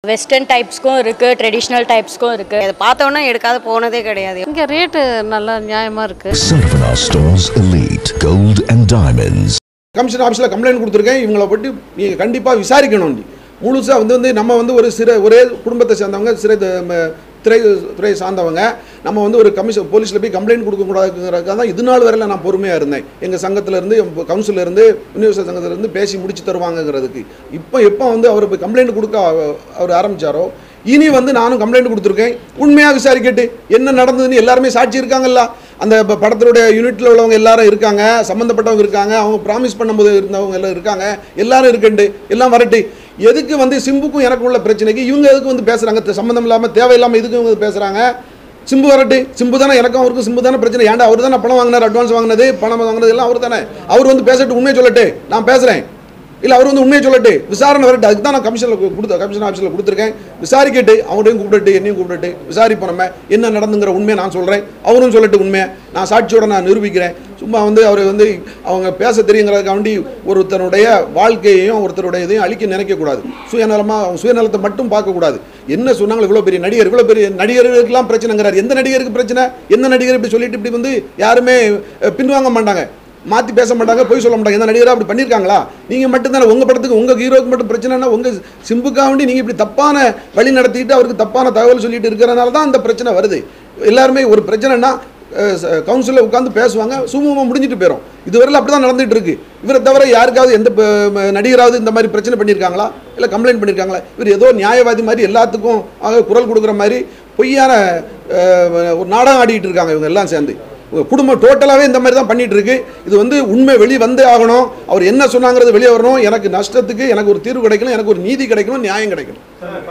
Western டைப்ஸ்க்கும் இருக்குது traditional டைப்ஸ்க்கும் இருக்குது இதை பார்த்தோன்னே எடுக்காத போனதே கிடையாது இங்கே ரேட்டு நல்லா நியாயமாக இருக்குது Sarvana Stores Elite Gold and Diamonds. Commission ஆஃபீஸில் கம்ப்ளைண்ட் கொடுத்துருக்கேன் இவங்கள பற்றி நீங்கள் கண்டிப்பாக விசாரிக்கணும் முழுசாக வந்து வந்து நம்ம வந்து ஒரு சிறை ஒரே குடும்பத்தை சேர்ந்தவங்க சிறை த- ம- திரை துறை சார்ந்தவங்க நம்ம வந்து ஒரு கமிஷன் போலீஸில் போய் கம்ப்ளைண்ட் கொடுக்கக்கூடாதுங்கிறதுக்காக தான் இது நாள் வரையில் நான் பொறுமையாக இருந்தேன் எங்கள் சங்கத்திலேருந்து கவுன்சிலில் இருந்து யூனிவர்சிட்டி சங்கத்திலேருந்து பேசி முடிச்சு தருவாங்கங்கிறதுக்கு இப்போ எப்போ வந்து அவர் போய் கம்ப்ளைண்ட் கொடுக்க அவ- அவர் ஆரம்பிச்சாரோ இனி வந்து நானும் கம்ப்ளைண்ட் கொடுத்துருக்கேன் உண்மையாக விசாரிக்கட்டு என்ன நடந்ததுன்னு எல்லாருமே சாட்சி இருக்காங்கல்ல அந்த ப- படத்தினுடைய யூனிட்டில் உள்ளவங்க எல்லாரும் இருக்காங்க சம்மந்தப்பட்டவங்க இருக்காங்க அவங்க ப்ராமிஸ் பண்ணும்போது இருந்தவங்க எல்லாம் இருக்காங்க எல்லாரும் இருக்குண்டு எல்லாம் வரட்டு எதுக்கு வந்து சிம்புக்கும் எனக்கும் உள்ள பிரச்சனைக்கு இவங்க எதுக்கு வந்து பேசுகிறாங்க சம்மந்தம் இல்லாமல் தேவையில்லாமல் எதுக்கு இவங்க பேசுகிறாங்க சிம்பு வரட்டு சிம்பு தானே எனக்கும் அவருக்கும் சிம்பு தானே பிரச்சனை ஏன்டா அவர் தானே பணம் வாங்கினார் அட்வான்ஸ் வாங்கினது பணம் வாங்கினது எல்லாம் அவர் தானே அவர் வந்து பேசட்டு உண்மையை சொல்லட்டு நான் பேசுகிறேன் இல்லை அவர் வந்து உண்மையை சொல்லட்டு விசாரணை வரட்டு அதுக்கு தான் நான் கமிஷனில் கொடுத்த கமிஷன் ஆஃபீஸில் கொடுத்துருக்கேன் விசாரிக்கட்டு அவங்களையும் கூப்பிட்டு என்னையும் கூப்பிட்டு விசாரிப்போம் நம்ம என்ன நடந்துங்கிற உண்மையை நான் சொல்கிறேன் அவரும் சொல்லட்டு உண்மையை நான் சாட்சியோட நான் நிரூபிக்கிறேன் சும்மா வந்து அவர் வந்து அவங்க பேச தெரியுங்கிறதுக்காண்டி ஒருத்தருடைய வாழ்க்கையையும் ஒருத்தருடைய இதையும் அழிக்க நினைக்கக்கூடாது சுயநலமாக அவங்க சுயநலத்தை மட்டும் பார்க்கக்கூடாது என்ன சொன்னாங்க இவ்வளோ பெரிய நடிகர் இவ்வளோ பெரிய நடிகர்களுக்கெல்லாம் பிரச்சனைங்கிறார் எந்த நடிகருக்கு பிரச்சனை எந்த நடிகர் இப்படி சொல்லிட்டு இப்படி வந்து யாருமே அஹ், பின்வாங்க மாட்டாங்க மாற்றி பேச மாட்டாங்க பொய் சொல்ல மாட்டாங்க எந்த நடிகராக அப்படி பண்ணியிருக்காங்களா நீங்கள் மட்டும்தானே உங்கள் படத்துக்கு உங்கள் ஹீரோக்கு மட்டும் பிரச்சனைனா உங்கள் சிம்புக்காண்டி நீங்கள் இப்படி தப்பான வழி நடத்திட்டு அவருக்கு தப்பான தகவல் சொல்லிட்டு இருக்கிறனால தான் அந்த பிரச்சனை வருது எல்லாருமே ஒரு பிரச்சனைனா கவுன்சிலில் உட்காந்து பேசுவாங்க சுமூகமாக முடிஞ்சிட்டு போயிடும் இதுவரையில் அப்படி தான் நடந்துட்டு இருக்கு இவரை தவிர யாருக்காவது எந்த ப- ம- நடிகராவது இந்த மாதிரி பிரச்சனை பண்ணியிருக்காங்களா இல்லை கம்ப்ளைண்ட் பண்ணியிருக்காங்களா இவர் ஏதோ நியாயவாதி மாதிரி எல்லாத்துக்கும் ஆக குரல் கொடுக்குற மாதிரி பொய்யான அஹ், ஒரு நாடகம் ஆடிட்டு இருக்காங்க இவங்க எல்லாம் சேர்ந்து உங்க குடும்பம் டோட்டலாகவே இந்த மாதிரி தான் பண்ணிட்டு இருக்கு இது வந்து உண்மை வெளியே வந்தே ஆகணும் அவர் என்ன சொன்னாங்கிறது வெளியே வரணும் எனக்கு நஷ்டத்துக்கு எனக்கு ஒரு தீர்வு கிடைக்கணும் எனக்கு ஒரு நீதி கிடைக்கணும் நியாயம் கிடைக்கணும்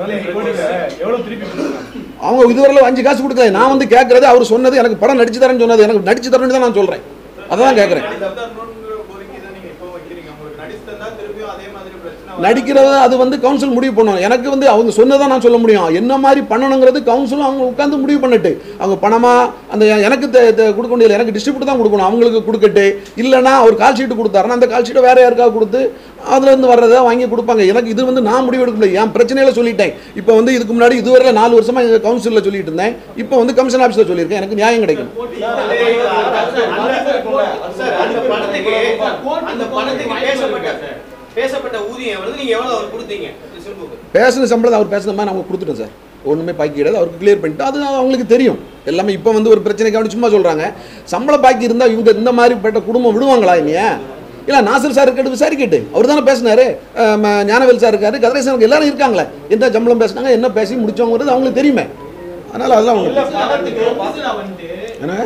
அவங்க இதுவரையில அஞ்சு காசு கொடுக்கல நான் வந்து கேட்கறது அவர் சொன்னது எனக்கு படம் நடிச்சு தரேன்னு சொன்னது எனக்கு நடிச்சு தரேன்னு தான் நான் சொல்றேன் அதான் கேட்குறேன் நடிக்கிறது அது வந்து கவுன்சில் முடிவு பண்ணணும் எனக்கு வந்து அவங்க சொன்னதான் நான் சொல்ல முடியும் என்ன மாதிரி பண்ணணுங்கிறது கவுன்சிலும் அவங்க உட்காந்து முடிவு பண்ணட்டு அவங்க பணமா அந்த எனக்கு தெ- தெ- கொடுக்க முடியல எனக்கு டிஸ்ட்ரிபியூட் தான் கொடுக்கணும் அவங்களுக்கு கொடுக்கட்டு இல்லைன்னா அவர் கால் ஷீட் கொடுத்தாருன்னா அந்த கால் ஷீட்டை வேற யாருக்காவது கொடுத்து அதுல இருந்து வர்றதை வாங்கி கொடுப்பாங்க எனக்கு இது வந்து நான் முடிவு எடுக்க முடியல என் பிரச்சனையில சொல்லிட்டேன் இப்போ வந்து இதுக்கு முன்னாடி இதுவரை நாலு வருஷமா எங்க கவுன்சிலில் சொல்லிட்டு இருந்தேன் இப்போ வந்து கமிஷன் ஆஃபீஸில் சொல்லியிருக்கேன் எனக்கு நியாயம் கிடைக்கும் அந்த பணத்துக்கு அந்த பணத்துக்கு பேசப்பட்ட பேசப்பட்ட ஊதியம் எவ்வளவு நீங்க எவ்வளவு அவர் கொடுத்தீங்க சிம்புக்கு பேசின சம்பளம் அவர் பேசின மாதிரி அவங்க கொடுத்துட்டோம் சார் ஒன்றுமே பாக்கி கிடையாது அவருக்கு கிளியர் பண்ணிட்டு அது அவங்களுக்கு தெரியும் எல்லாமே இப்போ வந்து ஒரு பிரச்சனைக்காண்டி சும்மா சொல்கிறாங்க சம்பளம் பாக்கி இருந்தால் இவங்க இந்த மாதிரிப்பட்ட குடும்பம் விடுவாங்களா இனிய இல்லை நாசர் சார் இருக்கட்டு விசாரிக்கட்டு அவர் தானே பேசினாரு அஹ் ம- ஞானவேல் சார் இருக்காரு கதிரேசன் எல்லாரும் இருக்காங்களே என்ன சம்பளம் பேசினாங்க என்ன பேசி முடிச்சவங்கிறது அவங்களுக்கு தெரியுமே அதனால் அதெல்லாம் அவங்களுக்கு என்ன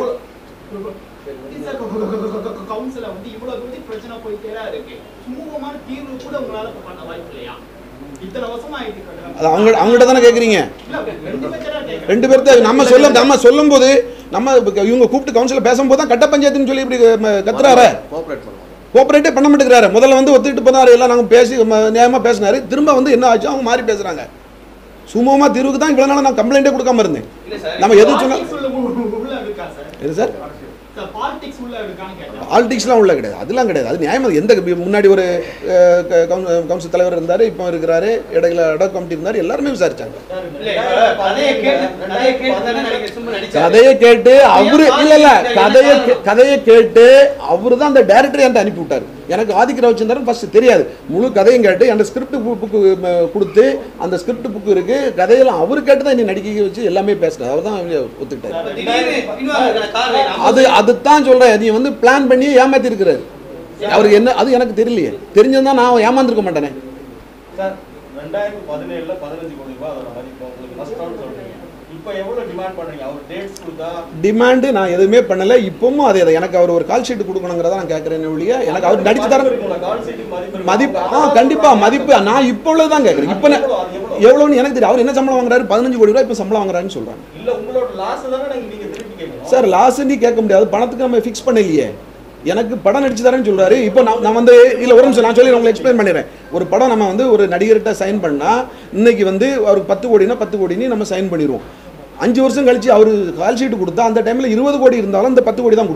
கவுன்சில வந்து இவ்வளவு தூரம் பிரச்சனை போயிட்டே தான் இருக்கு சுமூகமான தீர்வு கூட உங்களால இப்ப பண்ண வாய்ப்பு இல்லையா இத்தனை வருஷமா ஆயிட்டு கட்டுறாங்க. அது அவங்க அவங்ககிட்ட தானே கேட்குறீங்க இல்ல, ரெண்டு பேச்சரா கேட்கறேன். ரெண்டு பேர்த்த நம்ம சொல்ல நம்ம சொல்லும்போது நம்ம இப்ப இவங்க கூப்பிட்டு கவுன்சிலில் பேசும்போது தான் கட்ட பஞ்சாயத்துன்னு சொல்லி இப்படி ம, கத்துறாரு கோஆப்ரேட்டே பண்ண மாட்டேங்கிறாரு முதல்ல வந்து ஒத்துக்கிட்டு போனாரு எல்லாம் நாங்கள் பேசி ம- நியாயமா பேசினாரு திரும்ப வந்து என்ன ஆச்சு அவங்க மாறி பேசுறாங்க சுமூகமா தீர்வுக்கு தான் இவ்வளவு நாள் நான் கம்ப்ளைண்டே கொடுக்காம இருந்தேன் இல்ல சார் நம்ம எது சொன்னா Politics உள்ள உள்ள- உள்ள இருக்கா சார் எது சார் சார் பாலிடிக்ஸ் உள்ள இருக்கான்னு கேட்டேன் பாலிடிக்ஸ்லாம் உள்ள கிடையாது அதெல்லாம் கிடையாது அது நியாயமா எந்த முன்னாடி ஒரு அஹ், க- கவுன்- கவுன்சில் தலைவர் இருந்தாரு இப்போ இருக்கிறாரு இடையில இட கமிட்டி இருந்தாரு எல்லாருமே விசாரிச்சாங்க இல்ல இப்ப கதையை கேட்டு கதையை கேட்டு தானே நடிகர் சிம்பு நடிச்சாரு கதையை கேட்டு அவரு இல்ல இல்ல கதையை கே- கதையை கேட்டு அவரு தான் அந்த டேரக்டர் என்கிட்ட அனுப்பி விட்டாரு எனக்கு ஆதிக்க ரவிச்சந்திரன் ஃபர்ஸ்ட் தெரியாது முழு கதையும் கேட்டு அந்த ஸ்கிரிப்ட் புக்கு கொடுத்து அந்த ஸ்கிரிப்ட் புக்கு இருக்கு கதையெல்லாம் அவரு கேட்டு தான் என்னை நடிக்க வச்சு எல்லாமே பேசுறாரு அவர் தான் ஒத்துக்கிட்டாரு அப்ப திடீர்னு பின்வாங்க காரணம் அது அதுதான் சொல்றேன் நீ வந்து பிளான் பண்ணி ஏமாத்தி இருக்கிறாரு அவருக்கு என்ன அது எனக்கு தெரியலையே தெரிஞ்சிருந்தா நான் ஏமாந்துருக்க மாட்டேனே சார் ரெண்டாயிரத்தி பதினேழுல பதினஞ்சு கோடி ரூபாய் அதோட மதிப்பு உங்களுக்கு நஷ்டம்னு சொல்றீங்க இப்போ எவ்வளவு டிமாண்ட் பண்றீங்க அவர் டேட்ஸ் கொடுத்தா டிமாண்டு நான் எதுவுமே பண்ணல இப்பவும் அதே தான் எனக்கு அவர் ஒரு கால் ஷீட் கொடுக்கணுங்கிறத நான் கேட்கறேன் ஒழிய எனக்கு அவர் நடிச்சு தர கால் சீட்டு மதிப்பு மதிப்பு ஆ கண்டிப்பா மதிப்பு நான் இப்போ உள்ளது தான் கேட்குறேன் இப்போ நான் எவ்வளோன்னு எனக்கு தெரியும் அவர் என்ன சம்பளம் வாங்குறாரு பதினஞ்சு கோடி ரூபாய் இப்போ சம்பளம் வாங்குறாருன்னு சொல்றாங்க இல்ல உங்களோட லாஸ் தானே நாங்க நீங்க திருப்பி கேட்கணும் சார் லாஸ் நீ கேட்க முடியாது பணத்துக்கு நம்ம ஃபிக்ஸ் பண்ணலையே எனக்கு படம் நடிச்சு தரேன்னு சொல்றாரு இப்போ நான் நான் வந்து இல்லை ஒரு நிமிஷம் நான் சொல்லி உங்களுக்கு எக்ஸ்பிளைன் பண்ணிடுறேன் ஒரு படம் நம்ம வந்து ஒரு நடிகர்கிட்ட சைன் பண்ணா இன்னைக்கு வந்து அவருக்கு பத்து கோடினா பத்து கோடின்னு நம்ம சைன் பண்ணிடுவோம் அஞ்சு வருஷம் கழிச்சு அவர் கால் ஷீட் கொடுத்தா அந்த டைமில் இருபது கோடி இருந்தாலும் அந்த பத்து கோடி தான் கொடுக்கணும்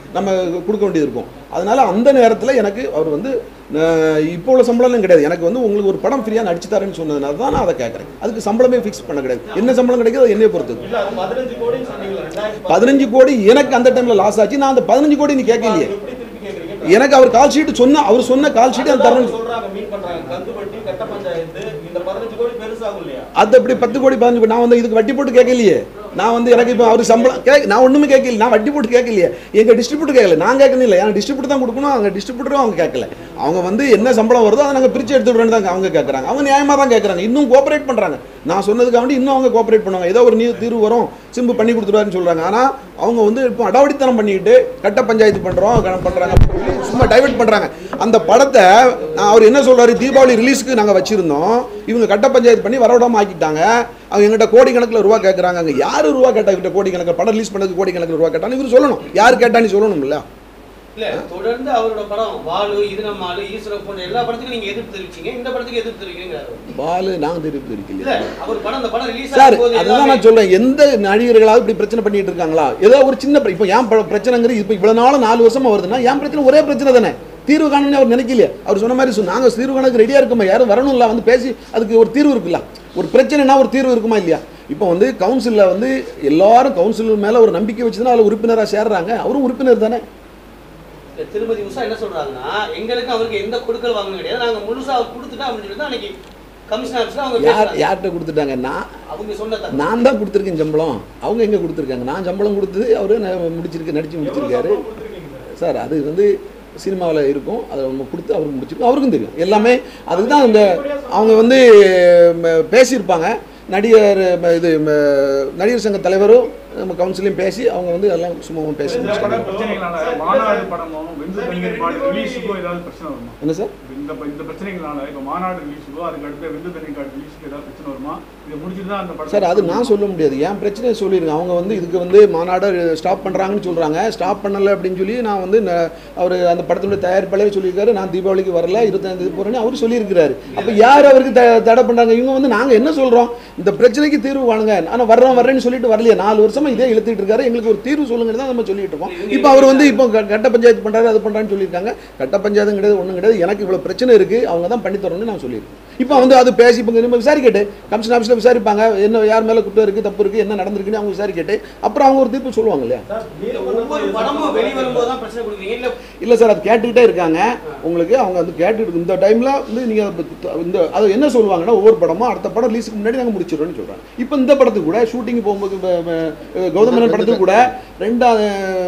நம்ம கொடுக்க வேண்டியது இருக்கும் அதனால அந்த நேரத்தில் எனக்கு அவர் வந்து அஹ், இப்போ உள்ள சம்பளம்லாம் கிடையாது எனக்கு வந்து உங்களுக்கு ஒரு படம் ஃப்ரீயாக நடிச்சு தரேன்னு சொன்னதுனால தான் நான் அதை கேட்குறேன் அதுக்கு சம்பளமே ஃபிக்ஸ் பண்ண கிடையாது என்ன சம்பளம் கிடைக்குதோ அது என்னைய பொறுத்தது இல்ல அது பதினஞ்சு கோடின்னு சொன்னீங்களா ரெண்டாயிரத்தி பதினஞ்சு கோடி எனக்கு அந்த டைமில் லாஸ் ஆச்சு நான் அந்த பதினஞ்சு கோடி நீ கேட்கலையே எப்படி திருப்பி கேக்குறீங்க எனக்கு அவர் கால் ஷீட் சொன்ன அவர் சொன்ன கால் ஷீட் அந்த அதுதான் தரணும் அவங்க சொல்றாங்க மீட் பண்றாங்க கந்துவட்டி கட்ட பஞ்சாயத்து இந்த பதினஞ்சு கோடி பெருசாகும் இல்லையா அது அப்படி பத்து கோடி பதினஞ்சு கோடி நான் வந்து இதுக்கு வட்டி போட்டு கேட்கலையே நான் வந்து எனக்கு இப்போ அவர் சம்பளம் கே நான் ஒன்றுமே கேட்கல நான் வட்டி போட்டு கேட்கலையே எங்கள் டிஸ்ட்ரிபியூட்டர் கேட்கல நான் கேட்கணும் இல்லை எனக்கு டிஸ்ட்ரிபியூட்டர் தான் கொடுக்கணும் அவங்க டிஸ்ட்ரிபியூட்டரும் அவங்க கேட்கல அவங்க வந்து என்ன சம்பளம் வருதோ அதை நாங்கள் பிரித்து எடுத்துடுறேன்னு தான் அவங்க கேட்குறாங்க அவங்க நியாயமாக தான் கேட்குறாங்க இன்னும் கோஆப்ரேட் பண்ணுறாங்க நான் சொன்னதுக்காக வேண்டி இன்னும் அவங்க கோஆப்ரேட் பண்ணுவாங்க ஏதோ ஒரு நீ தீர்வு வரும் சிம்பு பண்ணி கொடுத்துருவாருன்னு சொல்கிறாங்க ஆனால் அவங்க வந்து இப்போ அடாவடித்தனம் பண்ணிக்கிட்டு கட்ட பஞ்சாயத்து பண்ணுறோம் பண்ணுறாங்க சும்மா டைவர்ட் பண்ணுறாங்க அந்த படத்தை நான் அவர் என்ன சொல்றாரு தீபாவளி ரிலீஸ்க்கு நாங்கள் வச்சிருந்தோம் இவங்க கட்ட பஞ்சாயத்து பண்ணி வரவிடாம ஆக்கிட்டாங்க அவங்க எங்கிட்ட கோடி கணக்கில் ரூபா கேட்குறாங்க அங்கே யார் ரூபா கேட்டா கிட்ட கோடி கணக்கு படம் ரிலீஸ் பண்ணதுக்கு கோடி கணக்கில் ரூபா கேட்டான்னு இவர் சொல்லணும் யார் கேட்டான்னு சொல்லணும்ல இல்ல தொடர்ந்து அவரோட படம் வாலு இது நம்ம ஆளு ஈஸ்வர போன்ற எல்லா படத்துக்கும் நீங்க எதிர்ப்பு தெரிவிச்சீங்க இந்த படத்துக்கு எதிர்ப்பு தெரிவிக்கிறாரு பாலு நான் தெரிவித்து இருக்கல இல்ல அவர் படம் அந்த படம் ரிலீஸ் சார் ஆகும்போது அதுதான் எல்லாமே நான் சொல்றேன் எந்த நடிகர்களாவது இப்படி பிரச்சனை பண்ணிட்டு இருக்காங்களா ஏதோ ஒரு சின்ன பிர- இப்போ ஏன் ப- பிரச்சனைங்கிறது இப்போ இவ்வளவு நாள் நாலு வருஷமா வருதுன்னா ஏன் பிரச்சனை ஒரே பிரச்சனை தானே தீர்வு காணணும்னு அவர் நினைக்கலையே அவர் சொன்ன மாதிரி சொ- நாங்க தீர்வு காணக்கு ரெடியா இருக்கோமா யாரும் வரணும்ல வந்து பேசி அதுக்கு ஒரு தீர்வு இருக்குல்ல ஒரு பிரச்சனைனா ஒரு தீர்வு இருக்குமா இல்லையா இப்போ வந்து கவுன்சிலில் வந்து எல்லாரும் கவுன்சில் மேல ஒரு நம்பிக்கை வச்சு தான் அதில் உறுப்பினராக சேர்றாங்க அவரும் உறுப்பினர் தானே இல்ல, திருமதி உஷா என்ன சொல்றாங்கன்னா எங்களுக்கு அவருக்கு எந்த கொடுக்கல் வாங்கணும் கிடையாது நாங்க முழுசா அவர் கொடுத்துட்டோம் அப்படின்னு சொல்லி தான் அன்னைக்கு கமிஷன் ஆஃபீஸ்ல அவங்க யார் பேசுறாங்க. யார்கிட்ட கொடுத்துட்டாங்க நான் அவங்க சொன்ன தகவல். நான் தான் கொடுத்துருக்கேன் சம்பளம் அவங்க எங்கே கொடுத்துருக்காங்க நான் சம்பளம் கொடுத்தது அவரு நான் முடிச்சிருக்கேன் நடிச்சு முடிச்சிருக்காரு சார் அது வந்து சினிமாவில் இருக்கும் அதை நம்ம கொடுத்து அவருக்கு முடிச்சிருக்கோம் அவருக்கும் தெரியும் எல்லாமே அதுக்கு தான் அந்த அவங்க வந்து ம, பேசியிருப்பாங்க நடிகர் ம, இது ம, நடிகர் சங்க தலைவரும் நம்ம கவுன்சிலையும் பேசி அவங்க வந்து எல்லாம் சும்மாவும் பேசி இந்த பட முடிச்சிட்டாங்க. பிரச்சனைகளால மாநாடு படமும் வெந்து தனியர் பாடு ரிலீஸுக்கோ ஏதாவது பிரச்சனை வருமா என்ன சார் இந்த இந்த பிரச்சனைகளால இப்ப மாநாடு ரிலீஸுக்கோ அதுக்கு அடுத்து வெந்து தனியர் கார்டு ரிலீஸுக்கு ஏதாவது பிரச்சனை வருமா இதை முடிச்சுட்டு தான் அந்த படம் சார் அது நான் சொல்ல முடியாது என் பிரச்சனையை சொல்லிடுங்க அவங்க வந்து இதுக்கு வந்து மாநாடை ஸ்டாப் பண்ணுறாங்கன்னு சொல்கிறாங்க ஸ்டாப் பண்ணலை அப்படின்னு சொல்லி நான் வந்து அவர் அந்த படத்தினுடைய தயாரிப்பாளரே சொல்லியிருக்காரு நான் தீபாவளிக்கு வரல இருபத்தாம் தேதி போகிறேன்னு அவர் சொல்லியிருக்கிறாரு அப்போ யார் அவருக்கு த தடை பண்ணுறாங்க இவங்க வந்து நாங்கள் என்ன சொல்கிறோம் இந்த பிரச்சனைக்கு தீர்வு வாணுங்க ஆனால் வர்றோம் வர்றேன்னு சொல்லிட்டு வரலையே நாலு வருஷமா இதே இழுத்துட்டு இருக்காரு எங்களுக்கு ஒரு தீர்வு சொல்லுங்கன்னு தான் நம்ம சொல்லிட்டு இருக்கோம் இப்போ அவர் வந்து இப்போ க- கட்ட பஞ்சாயத்து பண்ணுறாரு அது பண்ணுறான்னு சொல்லியிருக்காங்க கட்ட பஞ்சாயத்து கிடையாது ஒன்றும் கிடையாது எனக்கு இவ்வளோ பிரச்சனை இருக்குது அவங்க தான் பண்ணி தரணும்னு நான் சொல்லியிருக்கேன் இப்போ வந்து அது பேசி இப்போ நம்ம விசாரிக்கட்டு கமிஷன் ஆஃபீஸில் விசாரிப்பாங்க என்ன யார் மேலே குற்றம் இருக்குது தப்பு இருக்குது என்ன நடந்திருக்குன்னு அவங்க விசாரிக்கட்டு அப்புறம் அவங்க ஒரு தீர்ப்பு சொல்லுவாங்க இல்லையா இல்ல, ஒவ்வொரு படமும் வெளிவரும்போது தான் பிரச்சனை கொடுக்குறீங்க இல்ல இல்லை சார் அது கேட்டுக்கிட்டே இருக்காங்க உங்களுக்கு அவங்க வந்து கேட்டுட்டு இந்த டைமில் வந்து நீங்கள் இந்த அது என்ன சொல்லுவாங்கன்னா ஒவ்வொரு படமும் அடுத்த படம் ரிலீஸுக்கு முன்னாடி நாங்கள் முடிச்சிடுறோம்னு சொல்கிறாங்க இப்போ இந்த படத்துக்கு கூட ஷூட்டிங் போகும்போது ப- ப- கௌதம் மேனன் படத்துக்கு கூட ரெண்டாம்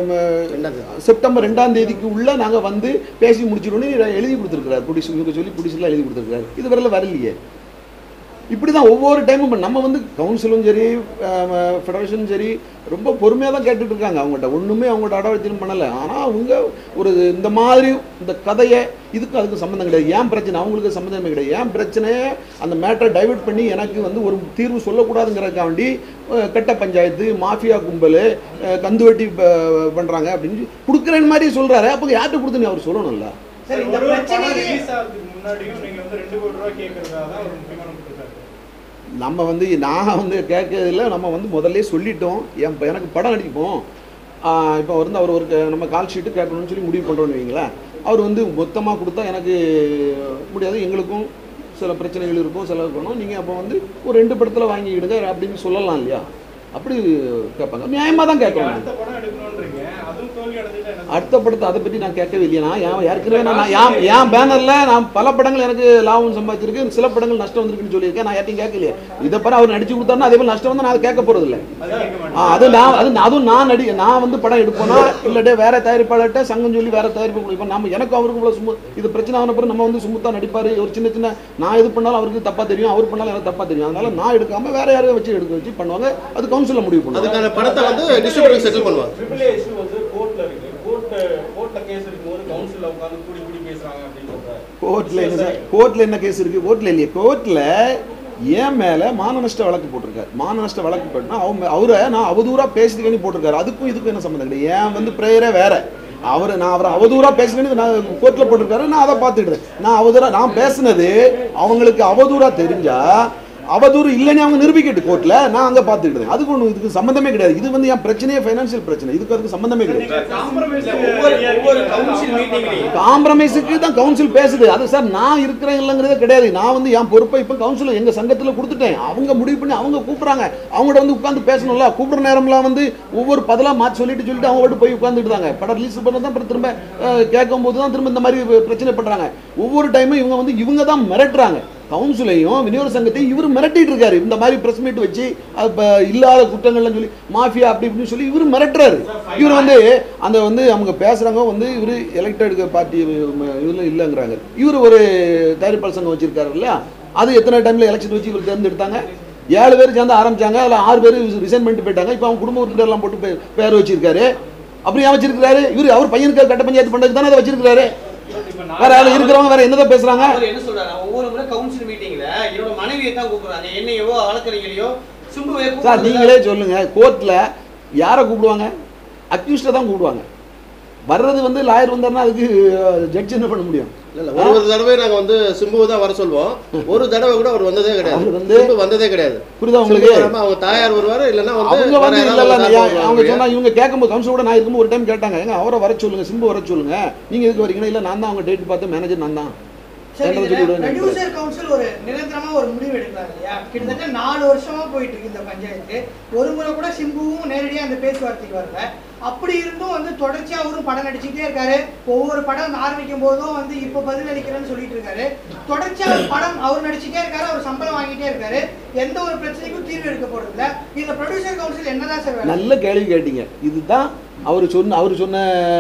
செப்டம்பர் ரெண்டாம் தேதிக்கு உள்ள நாங்கள் வந்து பேசி முடிச்சிடுவோம்னு எழுதி கொடுத்துருக்காரு ப்ரொடியூசர் இவங்க சொல்லி ப்ரொடியூசர்லாம் எழுதி கொடுத்துருக்காரு இது வரல வரலையே இப்படி தான் ஒவ்வொரு டைமும் இப்ப நம்ம வந்து கவுன்சிலும் சரி ஃபெடரேஷனும் சரி ரொம்ப பொறுமையாக தான் கேட்டுட்டு இருக்காங்க அவங்கள்ட்ட ஒன்றுமே அவங்கள்ட்ட அடவத்தியம் பண்ணலை ஆனால் அவங்க ஒரு இந்த மாதிரி இந்த கதையை இதுக்கு அதுக்கு சம்மந்தம் கிடையாது ஏன் பிரச்சனை அவங்களுக்கு சம்மந்தமே கிடையாது ஏன் பிரச்சனையை அந்த மேட்டரை டைவர்ட் பண்ணி எனக்கு வந்து ஒரு தீர்வு சொல்லக்கூடாதுங்கிறதுக்காண்டி அஹ், கட்ட பஞ்சாயத்து மாஃபியா கும்பல் அஹ், கந்துவட்டி ப- பண்றாங்க அப்படின்னு கொடுக்குறேன் மாதிரி சொல்றாரு அப்போ யார்கிட்ட கொடுத்துன்னு அவர் சொல்லணும்ல சரி இந்த ஒரு ஒரு படம் பிரச்சனையை ரிலீஸ் ஆகிறதுக்கு முன்னாடியும் நீங்க வந்து ரெண்டு கோடி ரூபாய் கேட்கறதா தான் ஒரு முக்கியமான குற்றச்சாட்டு நம்ம வந்து நான் வந்து கேட்கறதில்ல நம்ம வந்து முதல்ல சொல்லிட்டோம் என் ப- எனக்கு படம் நடிப்போம் இப்போ வந்து அவர் ஒரு க- நம்ம கால் ஷீட்டு கேட்கணும்னு சொல்லி முடிவு பண்ணுறோன்னு வைங்களேன் அவர் வந்து மொத்தமாக கொடுத்தா எனக்கு முடியாது எங்களுக்கும் சில பிரச்சனைகள் இருக்கும் செலவு இருக்கணும் நீங்கள் அப்போ வந்து ஒரு ரெண்டு படத்தில் வாங்கிக்கிடுங்க அப்படின்னு சொல்லலாம் இல்லையா அப்படி கேட்பாங்க நியாயமாக தான் கேட்கணும் அடுத்த படம் எடுக்கணும்ன்றீங்க அதுவும் தோல்வி அடைஞ்சிட்டா என்ன அடுத்த படத்தை அதை பற்றி நான் கேட்கவே இல்லையா நான் ஏன் ஏற்கனவே நான் நான் ஏன் ஏன் பேனரில் நான் பல படங்கள் எனக்கு லாபம் சம்பாதிச்சிருக்கு சில படங்கள் நஷ்டம் வந்திருக்குன்னு சொல்லியிருக்கேன் நான் யார்ட்டையும் கேட்கலையே இதை பாரு அவர் நடிச்சு கொடுத்தாருன்னா அதே மாதிரி நஷ்டம் வந்து நான் அதை கேட்க போகிறது இல்லை அது கேட்க மாட்டேன் ஆ அது நான் அது அதுவும் நான் நடி நான் வந்து படம் எடுப்பேனா இல்லாட்டே வேற தயாரிப்பாளர்கிட்ட சங்கம் சொல்லி வேற தயாரிப்பு கொடுப்போம் நம்ம எனக்கு அவருக்கு இவ்வளோ சுமு இது பிரச்சனை ஆன பிறகு நம்ம வந்து சுமுத்தா நடிப்பாரு ஒரு சின்ன சின்ன நான் இது பண்ணாலும் அவருக்கு தப்பா தெரியும் அவர் பண்ணாலும் எனக்கு தப்பா தெரியும் அதனால நான் எடுக்காம வேற யாரையும் வச்சு எடுக்க வச்சு பண்ணுவாங்க அது கவுன்சிலில் முடிவு பண்ணுவாங்க அதுக்கான படத்தை வந்து டிஸ்ட்ரிபியூட்டர் செட்டில் பண்ணுவாங்க ட்ரிபிள் ஏ இஷ்யூ வந்து கோர்ட்ல இருக்கு கோர்ட் கோர்ட்ல கேஸ் இருக்கும்போது கவுன்சில்ல உட்கார்ந்து கூடி கூடி பேசுறாங்க அப்படின்னு சொல்றாரு கோர்ட்ல என்ன சார் கோர்ட்ல என்ன கேஸ் இருக்கு கோர்ட்ல இல்லையே கோர்ட்ல ஏன் மேல மான நஷ்ட வழக்கு போட்டிருக்காரு மான நஷ்ட வழக்கு போட்டுனா அவங்க அவரை நான் அவதூறா பேசுறதுக்கு போட்டிருக்காரு அதுக்கும் இதுக்கும் என்ன சம்மந்தம் கிடையாது ஏன் வந்து பிரேயரே வேற அவர் நான் அவரை அவதூறா பேசுனது நான் கோர்ட்ல போட்டிருக்காரு நான் அதை பார்த்துக்கிட்டேன் நான் அவதூறா நான் பேசுனது அவங்களுக்கு அவதூறா தெரிஞ்சா அவதூறு இல்லைன்னு அவங்க நிரூபிக்கட்டு கோர்ட்ல நான் அங்க பார்த்துக்கிட்டேன் அதுக்கு ஒன்று இதுக்கு சம்மந்தமே கிடையாது இது வந்து என் பிரச்சனையே ஃபைனான்சியல் பிரச்சனை இதுக்கு அதுக்கு சம்மந்தமே கிடையாது ஒவ்வொரு ஒவ்வொரு கவுன்சில் மீட்டிங்லையும் காம்ப்ரமைஸுக்கு தான் கவுன்சில் பேசுது அது சார் நான் இருக்கிறேன் இல்லைங்கிறதே கிடையாது நான் வந்து என் பொறுப்பை இப்போ கவுன்சில் எங்கள் சங்கத்தில் கொடுத்துட்டேன் அவங்க முடிவு பண்ணி அவங்க கூப்பிட்றாங்க அவங்கள்ட்ட வந்து உட்காந்து பேசணும்ல கூப்பிட்ற நேரம்லாம் வந்து ஒவ்வொரு பதிலாக மாற்றி சொல்லிட்டு சொல்லிட்டு அவங்க மட்டும் போய் உட்காந்துட்டு தாங்க படம் ரிலீஸ் பண்ண தான் அப்புறம் திரும்ப கேட்கும் போது தான் திரும்ப இந்த மாதிரி பிரச்சனை பண்ணுறாங்க ஒவ்வொரு டைமும் இவங்க வந்து இவங்க தான் மிரட்டுறாங்க கவுன்சிலையும் விநியோக சங்கத்தையும் இவர் மிரட்டிட்டு இருக்காரு இந்த மாதிரி பிரஸ் மீட் வச்சு அது இப்போ இல்லாத குற்றங்கள்லாம் சொல்லி மாஃபியா அப்படி இப்படின்னு சொல்லி இவர் மிரட்டுறாரு இவர் வந்து அந்த வந்து அவங்க பேசுறவங்க வந்து இவர் எலெக்டட் பார்ட்டி இதில் இல்லைங்கிறாங்க இவர் ஒரு தயாரிப்பாளர் சங்கம் வச்சிருக்காரு இல்லையா அது எத்தனை டைம்ல எலெக்ஷன் வச்சு இவர் தேர்ந்தெடுத்தாங்க ஏழு பேர் சேர்ந்து ஆரம்பிச்சாங்க அதில் ஆறு பேர் ரிசைன் பண்ணிட்டு போயிட்டாங்க இப்போ அவங்க குடும்ப உறுப்பினர்லாம் போட்டு பே- பேர் வச்சிருக்காரு அப்படி ஏன் வச்சிருக்காரு இவர் அவர் பையனுக்கு கட்ட பஞ்சாயத்து பண்ணதுக்கு தானே அதை வச்சிருக்காரு வேற யாரும் இருக்கிறவங்க வேற என்னதான் பேசுறாங்க அவர் என்ன சொல்றாரு ஒவ்வொரு முறை கவுன்சில் மீட்டிங்ல என்னோட மனைவியை தான் கூப்பிடுறாங்க என்னையோ வழக்கறிஞரையோ சிம்புவை சார் கூப்பிடுறது நீங்களே சொல்லுங்க கோர்ட்ல யாரை கூப்பிடுவாங்க அக்யூஸ்டை தான் கூப்பிடுவாங்க வர்றது வந்து லாயர் வந்தாருன்னா அதுக்கு ஜட்ஜ் என்ன பண்ண முடியும் இல்ல இல்ல ஒரு ஒரு தடவை நாங்க வந்து சிம்புவை தான் வர சொல்வோம் ஒரு தடவை கூட அவர் வந்ததே கிடையாது அவர் வந்து- சிம்பு வந்ததே கிடையாது புரியுதா உங்களுக்கு சிம்பு வராம அவங்க தாயார் வருவாரு இல்லைன்னா வந்து அவங்க வேற வந்து இல்ல யாராவது இல்ல ஒரு ஐயா, தாயார் அவங்க வருவாங்க. சொன்னா இவங்க கேட்கும்போது கவுன்சில் கூட நான் இருக்கும்போது ஒரு டைம் கேட்டாங்க ஏங்க அவரை வர சொல்லுங்க சிம்பு வர சொல்லுங்க நீங்க எதுக்கு வரீங்கன்னா இல்ல நான் தான் அவங்க டேட் பார்த்து மேனேஜர் நான் தான் சரி என்னதை இதுல சொல்லி விடுவேன் ப்ரொடியூசர் கவுன்சில் ஒரு நிரந்தரமா ஒரு முடிவு எடுக்கிறாங்க இல்லையா கிட்டத்தட்ட நாலு வருஷமா போயிட்டு இருக்கு இந்த பஞ்சாயத்து ஒரு முறை கூட சிம்புவும் நேரடியா அந்த பேச்சுவார்த்தைக்கு வரல அப்படி இருந்தும் வந்து தொடர்ச்சியா அவரும் படம் நடிச்சுட்டே இருக்காரு ஒவ்வொரு படம் ஆரம்பிக்கும் போதும் வந்து இப்ப பதில் அளிக்கிறேன்னு சொல்லிட்டு இருக்காரு தொடர்ச்சியா ஒரு படம் அவர் நடிச்சுட்டே இருக்காரு அவர் சம்பளம் வாங்கிட்டே இருக்காரு எந்த ஒரு பிரச்சனைக்கும் தீர்வு எடுக்க போறது இல்ல இந்த ப்ரொடியூசர் கவுன்சில் என்னதான் சார் வேலை நல்ல கேள்வி கேட்டீங்க இதுதான் அவர் சொன்ன அவர் சொன்ன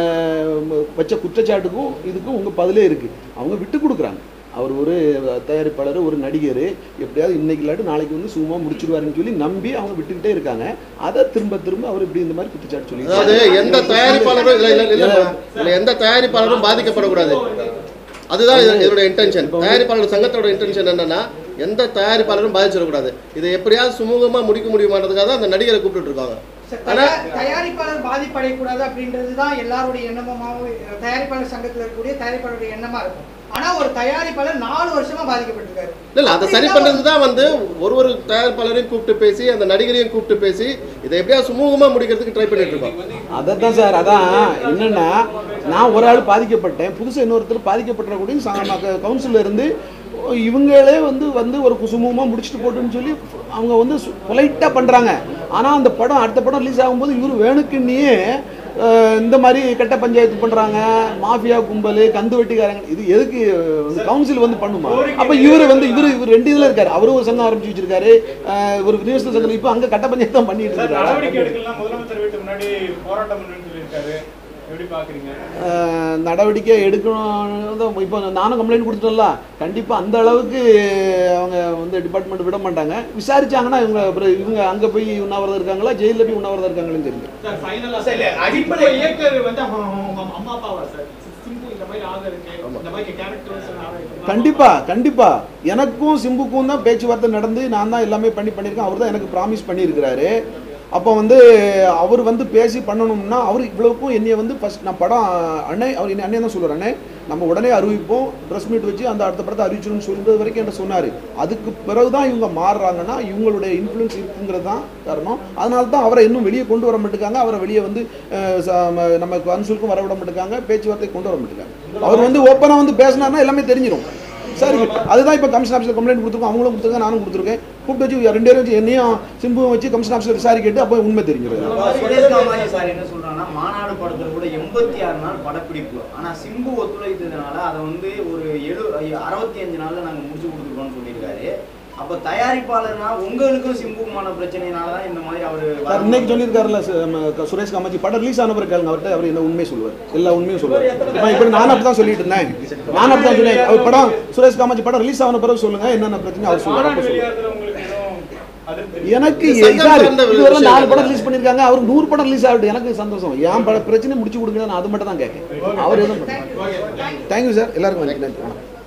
ம, வச்ச குற்றச்சாட்டுக்கும் இதுக்கும் உங்க பதிலே இருக்கு அவங்க விட்டு கொடுக்குறாங்க அவர் ஒரு தயாரிப்பாளர் ஒரு நடிகர் எப்படியாவது இன்னைக்கு இல்லாட்டி நாளைக்கு வந்து சும்மா முடிச்சிடுவாருன்னு சொல்லி நம்பி அவங்க விட்டுக்கிட்டே இருக்காங்க அதை திரும்ப திரும்ப அவர் இப்படி இந்த மாதிரி குற்றச்சாட்டு சொல்லி அதாவது எந்த தயாரிப்பாளரும் இல்ல இல்ல இல்ல இல்ல எந்த தயாரிப்பாளரும் பாதிக்கப்படக்கூடாது அதுதான் இது- இதோட இன்டென்ஷன் தயாரிப்பாளர் சங்கத்தோட இன்டென்ஷன் என்னன்னா எந்த தயாரிப்பாளரும் பாதிச்சிடக்கூடாது இதை எப்படியாவது சுமூகமா முடிக்க முடியுமான்றதுக்காக தான் அந்த நடிகரை கூப்பிட்டு இருக்காங்க சார், ஆனா தயா- தயாரிப்பாளர் பாதிப்படையக்கூடாது அப்படின்றது தான் எல்லாருடைய எண்ணமாகவும் தயாரிப்பாளர் சங்கத்தில் இருக்கக்கூடிய தயாரிப்பாளருடைய எண்ணமா இருக்கும் ஆனா ஒரு தயாரிப்பாளர் நாலு வருஷமா பாதிக்கப்பட்டிருக்காரு இல்ல இல்ல அதை சரி பண்றதுக்கு தான் வந்து ஒரு ஒரு தயாரிப்பாளரையும் கூப்பிட்டு பேசி அந்த நடிகரையும் கூப்பிட்டு பேசி இதை எப்படியாவது சுமூகமா முடிக்கிறதுக்கு ட்ரை பண்ணிட்டு இருக்கோம் அதான் சார் அதான் என்னன்னா நான் ஒரு ஆள் பாதிக்கப்பட்டேன் புதுசா இன்னொருத்தர் பாதிக்கப்பட்ட கவுன்சில்ல இருந்து இவங்களே வந்து வந்து ஒரு குசுமமாக முடிச்சுட்டு போட்டுன்னு சொல்லி அவங்க வந்து பொலைட்டாக பண்ணுறாங்க ஆனால் அந்த படம் அடுத்த படம் ரிலீஸ் ஆகும்போது இவர் வேணுக்குன்னியே அஹ், இந்த மாதிரி கெட்ட பஞ்சாயத்து பண்ணுறாங்க மாஃபியா கும்பல் கந்து வெட்டிக்காரங்க இது எதுக்கு வந்து கவுன்சில் வந்து பண்ணுமா அப்போ இவர் வந்து இவர் இவர் ரெண்டு இதில் இருக்காரு அவரும் ஒரு சங்கம் ஆரம்பிச்சு வச்சிருக்காரு அஹ், ஒரு விநியோக சங்கம் இப்போ அங்கே கட்ட பஞ்சாயத்து தான் பண்ணிட்டு சார் நடவடிக்கை இருக்காரு எடுக்கலாம் முதலமைச்சர் வீட்டு முன்னாடி போராட்டம் பண்ணுன்னு சொல்லியிருக்காரு எப்படி பாக்குறீங்க அஹ் நடவடிக்கை எடுக்கணும் இப்போ நானும் கம்ப்ளைண்ட் கொடுத்துட்டோம்ல கண்டிப்பாக அந்த அளவுக்கு அவங்க வந்து டிபார்ட்மெண்ட் விட மாட்டாங்க விசாரிச்சாங்கன்னா இவங்க அப்புறம் இவங்க அங்கே போய் உண்ணாவிரதம் இருக்காங்களா ஜெயிலில் போய் உண்ணாவிரதம் இருக்காங்கன்னு தெரியும் சார் ஃபைனலா சார் இல்ல அடிப்படை இயக்கர் வந்து அவங்க அவங்க அம்மா அப்பாவா சார் சிம்பு இந்த மாதிரி ஆக இருக்கு இந்த மாதிரி கேரக்டர்ஸ் கண்டிப்பா கண்டிப்பா எனக்கும் சிம்புக்கும் தான் பேச்சுவார்த்தை நடந்து நான் தான் எல்லாமே பண்ணி பண்ணியிருக்கேன் அவர் தான் எனக்கு ப்ராமிஸ் பண்ணியிருக்கிறாரு அப்போ வந்து அவர் வந்து பேசி பண்ணணும்னா அவர் இவ்வளவுக்கும் என்னைய வந்து ஃபர்ஸ்ட் நான் படம் அண்ணே அவர் என்ன அண்ணே தான் சொல்லுவார் அண்ணே நம்ம உடனே அறிவிப்போம் ப்ரெஸ் மீட் வச்சு அந்த அடுத்த படத்தை அறிவிச்சிடும்னு சொல்றது வரைக்கும் என்ன சொன்னார் அதுக்கு பிறகு தான் இவங்க மாறுறாங்கன்னா இவங்களுடைய இன்ஃப்ளூயன்ஸ் இருக்குங்கிறது தான் காரணம் அதனால தான் அவரை இன்னும் வெளியே கொண்டு வர மாட்டேங்காங்க அவரை வெளியே வந்து அஹ், ச- ம- நம்ம கன்சூலுக்கும் வர விட மாட்டேங்காங்க பேச்சுவார்த்தை கொண்டு வர மாட்டேங்காங்க அவர் வந்து ஓப்பனாக வந்து பேசினார்னா எல்லாமே தெரிஞ்சிடும் சரி அதுதான் இப்போ கமிஷன் ஆஃபீஸில் கம்ப்ளைண்ட் கொடுத்துருக்கோம் அவங்களும் கொடுத்துருக்காங்க நானும் கொடுத்துருக்கேன் கூப்பிட்டு வச்சு ரெண்டு பேரும் வச்சு என்னையும் சிம்புவும் வச்சு கமிஷன் ஆஃபீஸில் விசாரிக்கிட்டு அப்போ உண்மை தெரிஞ்சிடும் சுரேஷ் காமாஜி சார் என்ன சொல்றாங்கன்னா மாநாடு படத்துல கூட எண்பத்தி ஆறு நாள் படப்பிடிப்பு ஆனா சிம்பு ஒத்துழைத்ததுனால அதை வந்து ஒரு எழு அறுபத்தி அஞ்சு நாள்ல நாங்க முடிச்சு கொடுத்துருக்கோம்னு சொல்லியிருக்காரு அப்ப தயாரிப்பாளர்னா உங்களுக்கும் சிம்புக்குமான பிரச்சனைனால தான் இந்த மாதிரி அவரு சார் இன்னைக்கு சொல்லியிருக்காருல்ல சு- நம்ம க- சுரேஷ் காமாஜி படம் ரிலீஸ் ஆன பிறகு கேளுங்க அவர்கிட்ட அவர் என்ன உண்மையை சொல்லுவார் எல்லா உண்மையும் சொல்லுவார் இப்போ இப்படி நானும் அப்படி தான் சொல்லிட்டு இருந்தேன் நானும் அப்படி தான் சொன்னேன் அவர் படம் சுரேஷ் காமாஜி படம் ரிலீஸ் ஆன பிறகு சொல்லுங்க என்னென்ன பிரச்சனை அவர் சொல்லுவார் மாநாடு அப்போ சொல்லுவார் வெளியாகிறதுல உங்களுக்கு எதுவும் அதிருப்தி எனக்கு இது சங்கம் சார் சார்ந்த இதுவரை விஷயம் நாலு படம் இல்ல. ரிலீஸ் பண்ணியிருக்காங்க அவர் நூறு படம் ரிலீஸ் ஆகட்டும் எனக்கு சந்தோஷம் என் பட பிரச்சனை முடிச்சு கொடுங்க நான் அது மட்டும் தான் கேட்கேன் அவர் எதுவும் தேங்க்யூ சார் எல்லாருக்கும் நன்றி நன்றி